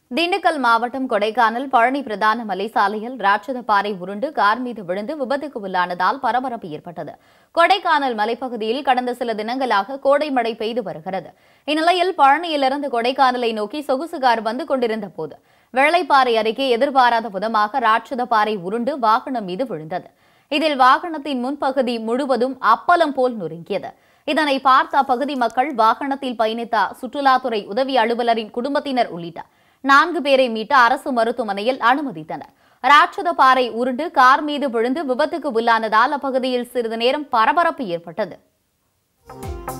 திண்டுக்கல் மாவட்டம் கொடைக்கானல் பழனி பிரதான மலைசாலையில் ராட்சத பாறை உருண்டு கார் மீது விழுந்து விபத்துக்கு உள்ளானதால் பரபரப்பு ஏற்பட்டது கொடைக்கானல் மலைப்பகுதியில் கடந்த சில தினங்களாக கோடை மழை பெய்து வருகிறது இந்நிலையில் பழனியிலிருந்து கொடைக்கானலை நோக்கி சொகுசு கார் வந்து கொண்டிருந்த போது வெள்ளைப்பாறை அருகே எதிர்பாராத விதமாக ராட்சத பாறை உருண்டு வாகனம் மீது விழுந்தது இதில் வாகனத்தின் முன்பகுதி முழுவதும் அப்பளம் போல் நொறுங்கியது இதனை பார்த்த அப்பகுதி மக்கள் வாகனத்தில் பயணித்த சுற்றுலாத்துறை உதவி அலுவலரின் குடும்பத்தினர் உள்ளிட்ட நான்கு பேரை மீட்டு அரசு மருத்துவமனையில் அனுமதித்தனர் ராட்சத பாறை உருண்டு கார் மீது விழுந்து விபத்துக்கு உள்ளானதால் அப்பகுதியில் சிறிது நேரம் பரபரப்பு ஏற்பட்டது